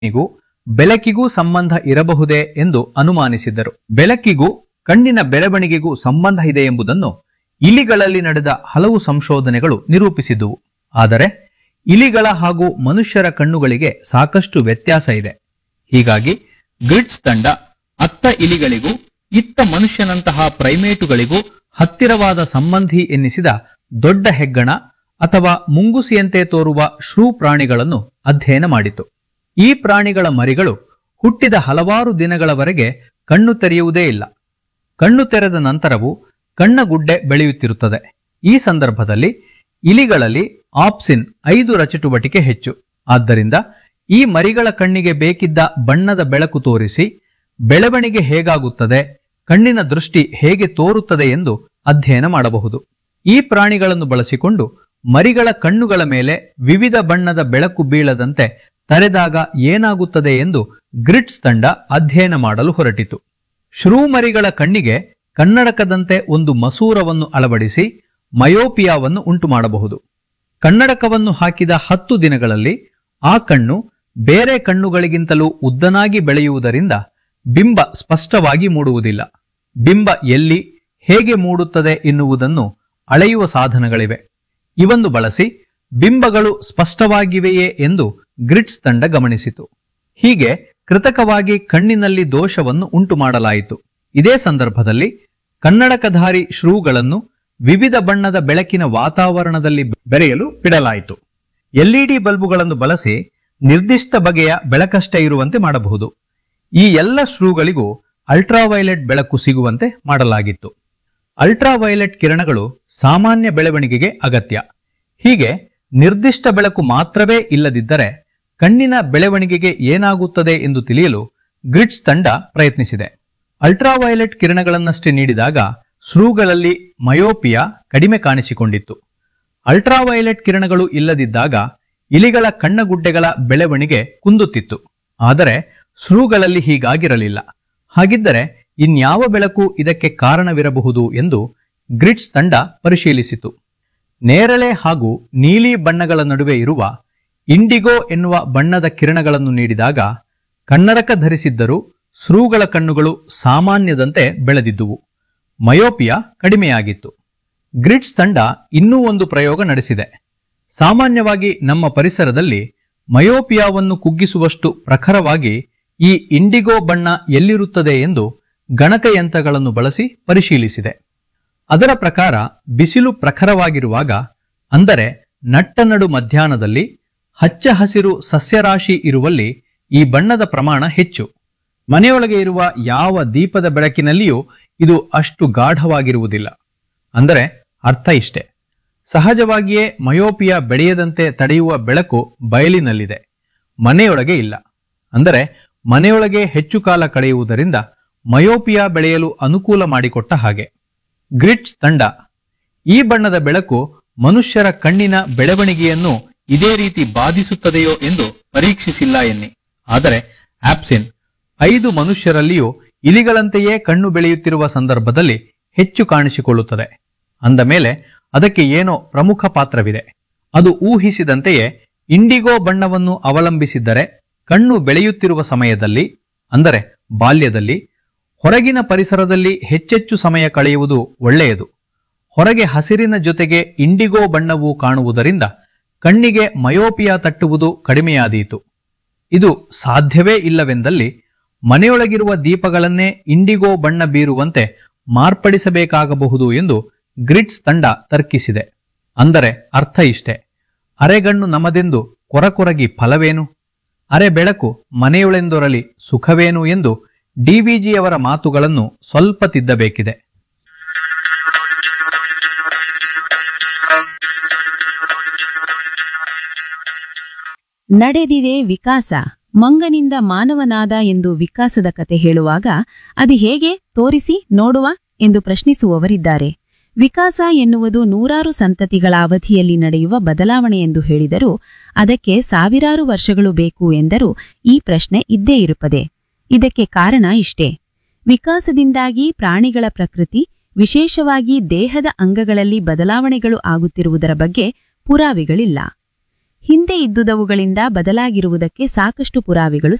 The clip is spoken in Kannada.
ಗೂ ಬೆಳಕಿಗೂ ಸಂಬಂಧ ಇರಬಹುದೇ ಎಂದು ಅನುಮಾನಿಸಿದ್ದರು ಬೆಳಕಿಗೂ ಕಣ್ಣಿನ ಬೆಳವಣಿಗೆಗೂ ಸಂಬಂಧ ಇದೆ ಎಂಬುದನ್ನು ಇಲಿಗಳಲ್ಲಿ ನಡೆದ ಹಲವು ಸಂಶೋಧನೆಗಳು ನಿರೂಪಿಸಿದುವು ಆದರೆ ಇಲಿಗಳ ಹಾಗೂ ಮನುಷ್ಯರ ಕಣ್ಣುಗಳಿಗೆ ಸಾಕಷ್ಟು ವ್ಯತ್ಯಾಸ ಇದೆ ಹೀಗಾಗಿ ಗ್ರಿಡ್ಸ್ ತಂಡ ಅತ್ತ ಇಲಿಗಳಿಗೂ ಇತ್ತ ಮನುಷ್ಯನಂತಹ ಪ್ರೈಮೇಟುಗಳಿಗೂ ಹತ್ತಿರವಾದ ಸಂಬಂಧಿ ಎನ್ನಿಸಿದ ದೊಡ್ಡ ಹೆಗ್ಗಣ ಅಥವಾ ಮುಂಗುಸಿಯಂತೆ ತೋರುವ ಶ್ರೂ ಪ್ರಾಣಿಗಳನ್ನು ಅಧ್ಯಯನ ಮಾಡಿತು ಈ ಪ್ರಾಣಿಗಳ ಮರಿಗಳು ಹುಟ್ಟಿದ ಹಲವಾರು ದಿನಗಳವರೆಗೆ ಕಣ್ಣು ತೆರೆಯುವುದೇ ಇಲ್ಲ ಕಣ್ಣು ತೆರೆದ ನಂತರವೂ ಕಣ್ಣಗುಡ್ಡೆ ಬೆಳೆಯುತ್ತಿರುತ್ತದೆ ಈ ಸಂದರ್ಭದಲ್ಲಿ ಇಲಿಗಳಲ್ಲಿ ಆಪ್ಸಿನ್ ಐದು ರಚಟುವಟಿಕೆ ಹೆಚ್ಚು ಆದ್ದರಿಂದ ಈ ಮರಿಗಳ ಕಣ್ಣಿಗೆ ಬೇಕಿದ್ದ ಬಣ್ಣದ ಬೆಳಕು ತೋರಿಸಿ ಬೆಳವಣಿಗೆ ಹೇಗಾಗುತ್ತದೆ ಕಣ್ಣಿನ ದೃಷ್ಟಿ ಹೇಗೆ ತೋರುತ್ತದೆ ಎಂದು ಅಧ್ಯಯನ ಮಾಡಬಹುದು ಈ ಪ್ರಾಣಿಗಳನ್ನು ಬಳಸಿಕೊಂಡು ಮರಿಗಳ ಕಣ್ಣುಗಳ ಮೇಲೆ ವಿವಿಧ ಬಣ್ಣದ ಬೆಳಕು ಬೀಳದಂತೆ ತರೆದಾಗ ಏನಾಗುತ್ತದೆ ಎಂದು ಗ್ರಿಟ್ಸ್ ತಂಡ ಅಧ್ಯಯನ ಮಾಡಲು ಹೊರಟಿತು ಶ್ರೂ ಮರಿಗಳ ಕಣ್ಣಿಗೆ ಕನ್ನಡಕದಂತೆ ಒಂದು ಮಸೂರವನ್ನು ಅಳವಡಿಸಿ ಮಯೋಪಿಯಾವನ್ನು ಉಂಟು ಮಾಡಬಹುದು ಕನ್ನಡಕವನ್ನು ಹಾಕಿದ ಹತ್ತು ದಿನಗಳಲ್ಲಿ ಆ ಕಣ್ಣು ಬೇರೆ ಕಣ್ಣುಗಳಿಗಿಂತಲೂ ಉದ್ದನಾಗಿ ಬೆಳೆಯುವುದರಿಂದ ಬಿಂಬ ಸ್ಪಷ್ಟವಾಗಿ ಮೂಡುವುದಿಲ್ಲ ಬಿಂಬ ಎಲ್ಲಿ ಹೇಗೆ ಮೂಡುತ್ತದೆ ಎನ್ನುವುದನ್ನು ಅಳೆಯುವ ಸಾಧನಗಳಿವೆ ಇವನ್ನು ಬಳಸಿ ಬಿಂಬಗಳು ಸ್ಪಷ್ಟವಾಗಿವೆಯೇ ಎಂದು ಗ್ರಿಟ್ಸ್ ತಂಡ ಗಮನಿಸಿತು ಹೀಗೆ ಕೃತಕವಾಗಿ ಕಣ್ಣಿನಲ್ಲಿ ದೋಷವನ್ನು ಉಂಟು ಮಾಡಲಾಯಿತು ಇದೇ ಸಂದರ್ಭದಲ್ಲಿ ಕನ್ನಡಕಧಾರಿ ಶ್ರೂಗಳನ್ನು ವಿವಿಧ ಬಣ್ಣದ ಬೆಳಕಿನ ವಾತಾವರಣದಲ್ಲಿ ಬೆರೆಯಲು ಬಿಡಲಾಯಿತು ಎಲ್ಇಡಿ ಬಲ್ಬುಗಳನ್ನು ಬಳಸಿ ನಿರ್ದಿಷ್ಟ ಬಗೆಯ ಬೆಳಕಷ್ಟೇ ಇರುವಂತೆ ಮಾಡಬಹುದು ಈ ಎಲ್ಲ ಶ್ರೂಗಳಿಗೂ ಅಲ್ಟ್ರಾವೈಲೆಟ್ ಬೆಳಕು ಸಿಗುವಂತೆ ಮಾಡಲಾಗಿತ್ತು ಅಲ್ಟ್ರಾವೈಲೆಟ್ ಕಿರಣಗಳು ಸಾಮಾನ್ಯ ಬೆಳವಣಿಗೆಗೆ ಅಗತ್ಯ ಹೀಗೆ ನಿರ್ದಿಷ್ಟ ಬೆಳಕು ಮಾತ್ರವೇ ಇಲ್ಲದಿದ್ದರೆ ಕಣ್ಣಿನ ಬೆಳವಣಿಗೆಗೆ ಏನಾಗುತ್ತದೆ ಎಂದು ತಿಳಿಯಲು ಗ್ರಿಡ್ಸ್ ತಂಡ ಪ್ರಯತ್ನಿಸಿದೆ ಅಲ್ಟ್ರಾವೈಲೆಟ್ ಕಿರಣಗಳನ್ನಷ್ಟೇ ನೀಡಿದಾಗ ಶ್ರೂಗಳಲ್ಲಿ ಮಯೋಪಿಯಾ ಕಡಿಮೆ ಕಾಣಿಸಿಕೊಂಡಿತ್ತು ಅಲ್ಟ್ರಾವೈಲೆಟ್ ಕಿರಣಗಳು ಇಲ್ಲದಿದ್ದಾಗ ಇಲಿಗಳ ಕಣ್ಣಗುಡ್ಡೆಗಳ ಬೆಳವಣಿಗೆ ಕುಂದುತ್ತಿತ್ತು ಆದರೆ ಶ್ರೂಗಳಲ್ಲಿ ಹೀಗಾಗಿರಲಿಲ್ಲ ಹಾಗಿದ್ದರೆ ಇನ್ಯಾವ ಬೆಳಕು ಇದಕ್ಕೆ ಕಾರಣವಿರಬಹುದು ಎಂದು ಗ್ರಿಡ್ಸ್ ತಂಡ ಪರಿಶೀಲಿಸಿತು ನೇರಳೆ ಹಾಗೂ ನೀಲಿ ಬಣ್ಣಗಳ ನಡುವೆ ಇರುವ ಇಂಡಿಗೋ ಎನ್ನುವ ಬಣ್ಣದ ಕಿರಣಗಳನ್ನು ನೀಡಿದಾಗ ಕನ್ನಡಕ ಧರಿಸಿದ್ದರೂ ಶ್ರೂಗಳ ಕಣ್ಣುಗಳು ಸಾಮಾನ್ಯದಂತೆ ಬೆಳೆದಿದ್ದುವು ಮಯೋಪಿಯಾ ಕಡಿಮೆಯಾಗಿತ್ತು ಗ್ರಿಡ್ಸ್ ತಂಡ ಇನ್ನೂ ಒಂದು ಪ್ರಯೋಗ ನಡೆಸಿದೆ ಸಾಮಾನ್ಯವಾಗಿ ನಮ್ಮ ಪರಿಸರದಲ್ಲಿ ಮಯೋಪಿಯಾವನ್ನು ಕುಗ್ಗಿಸುವಷ್ಟು ಪ್ರಖರವಾಗಿ ಈ ಇಂಡಿಗೋ ಬಣ್ಣ ಎಲ್ಲಿರುತ್ತದೆ ಎಂದು ಗಣಕಯಂತ್ರಗಳನ್ನು ಬಳಸಿ ಪರಿಶೀಲಿಸಿದೆ ಅದರ ಪ್ರಕಾರ ಬಿಸಿಲು ಪ್ರಖರವಾಗಿರುವಾಗ ಅಂದರೆ ನಟ್ಟನಡು ಮಧ್ಯಾಹ್ನದಲ್ಲಿ ಹಚ್ಚ ಹಸಿರು ಸಸ್ಯರಾಶಿ ಇರುವಲ್ಲಿ ಈ ಬಣ್ಣದ ಪ್ರಮಾಣ ಹೆಚ್ಚು ಮನೆಯೊಳಗೆ ಇರುವ ಯಾವ ದೀಪದ ಬೆಳಕಿನಲ್ಲಿಯೂ ಇದು ಅಷ್ಟು ಗಾಢವಾಗಿರುವುದಿಲ್ಲ ಅಂದರೆ ಅರ್ಥ ಇಷ್ಟೆ ಸಹಜವಾಗಿಯೇ ಮಯೋಪಿಯಾ ಬೆಳೆಯದಂತೆ ತಡೆಯುವ ಬೆಳಕು ಬಯಲಿನಲ್ಲಿದೆ ಮನೆಯೊಳಗೆ ಇಲ್ಲ ಅಂದರೆ ಮನೆಯೊಳಗೆ ಹೆಚ್ಚು ಕಾಲ ಕಳೆಯುವುದರಿಂದ ಮಯೋಪಿಯಾ ಬೆಳೆಯಲು ಅನುಕೂಲ ಮಾಡಿಕೊಟ್ಟ ಹಾಗೆ ಗ್ರಿಟ್ಸ್ ತಂಡ ಈ ಬಣ್ಣದ ಬೆಳಕು ಮನುಷ್ಯರ ಕಣ್ಣಿನ ಬೆಳವಣಿಗೆಯನ್ನು ಇದೇ ರೀತಿ ಬಾಧಿಸುತ್ತದೆಯೋ ಎಂದು ಪರೀಕ್ಷಿಸಿಲ್ಲ ಎನ್ನಿ ಆದರೆ ಆಪ್ಸಿನ್ ಐದು ಮನುಷ್ಯರಲ್ಲಿಯೂ ಇಲಿಗಳಂತೆಯೇ ಕಣ್ಣು ಬೆಳೆಯುತ್ತಿರುವ ಸಂದರ್ಭದಲ್ಲಿ ಹೆಚ್ಚು ಕಾಣಿಸಿಕೊಳ್ಳುತ್ತದೆ ಅಂದ ಮೇಲೆ ಅದಕ್ಕೆ ಏನೋ ಪ್ರಮುಖ ಪಾತ್ರವಿದೆ ಅದು ಊಹಿಸಿದಂತೆಯೇ ಇಂಡಿಗೋ ಬಣ್ಣವನ್ನು ಅವಲಂಬಿಸಿದ್ದರೆ ಕಣ್ಣು ಬೆಳೆಯುತ್ತಿರುವ ಸಮಯದಲ್ಲಿ ಅಂದರೆ ಬಾಲ್ಯದಲ್ಲಿ ಹೊರಗಿನ ಪರಿಸರದಲ್ಲಿ ಹೆಚ್ಚೆಚ್ಚು ಸಮಯ ಕಳೆಯುವುದು ಒಳ್ಳೆಯದು ಹೊರಗೆ ಹಸಿರಿನ ಜೊತೆಗೆ ಇಂಡಿಗೋ ಬಣ್ಣವು ಕಾಣುವುದರಿಂದ ಕಣ್ಣಿಗೆ ಮಯೋಪಿಯಾ ತಟ್ಟುವುದು ಕಡಿಮೆಯಾದೀತು ಇದು ಸಾಧ್ಯವೇ ಇಲ್ಲವೆಂದಲ್ಲಿ ಮನೆಯೊಳಗಿರುವ ದೀಪಗಳನ್ನೇ ಇಂಡಿಗೋ ಬಣ್ಣ ಬೀರುವಂತೆ ಮಾರ್ಪಡಿಸಬೇಕಾಗಬಹುದು ಎಂದು ಗ್ರಿಡ್ಸ್ ತಂಡ ತರ್ಕಿಸಿದೆ ಅಂದರೆ ಅರ್ಥ ಇಷ್ಟೆ ಅರೆಗಣ್ಣು ನಮದೆಂದು ಕೊರಕೊರಗಿ ಫಲವೇನು ಅರೆ ಬೆಳಕು ಮನೆಯೊಳೆಂದೊರಲಿ ಸುಖವೇನು ಎಂದು ಡಿವಿಜಿಯವರ ಮಾತುಗಳನ್ನು ಸ್ವಲ್ಪ ತಿದ್ದಬೇಕಿದೆ ನಡೆದಿದೆ ವಿಕಾಸ ಮಂಗನಿಂದ ಮಾನವನಾದ ಎಂದು ವಿಕಾಸದ ಕತೆ ಹೇಳುವಾಗ ಅದು ಹೇಗೆ ತೋರಿಸಿ ನೋಡುವ ಎಂದು ಪ್ರಶ್ನಿಸುವವರಿದ್ದಾರೆ ವಿಕಾಸ ಎನ್ನುವುದು ನೂರಾರು ಸಂತತಿಗಳ ಅವಧಿಯಲ್ಲಿ ನಡೆಯುವ ಬದಲಾವಣೆ ಎಂದು ಹೇಳಿದರೂ ಅದಕ್ಕೆ ಸಾವಿರಾರು ವರ್ಷಗಳು ಬೇಕು ಎಂದರೂ ಈ ಪ್ರಶ್ನೆ ಇದ್ದೇ ಇರುತ್ತದೆ ಇದಕ್ಕೆ ಕಾರಣ ಇಷ್ಟೇ ವಿಕಾಸದಿಂದಾಗಿ ಪ್ರಾಣಿಗಳ ಪ್ರಕೃತಿ ವಿಶೇಷವಾಗಿ ದೇಹದ ಅಂಗಗಳಲ್ಲಿ ಬದಲಾವಣೆಗಳು ಆಗುತ್ತಿರುವುದರ ಬಗ್ಗೆ ಪುರಾವೆಗಳಿಲ್ಲ ಹಿಂದೆ ಇದ್ದುದವುಗಳಿಂದ ಬದಲಾಗಿರುವುದಕ್ಕೆ ಸಾಕಷ್ಟು ಪುರಾವೆಗಳು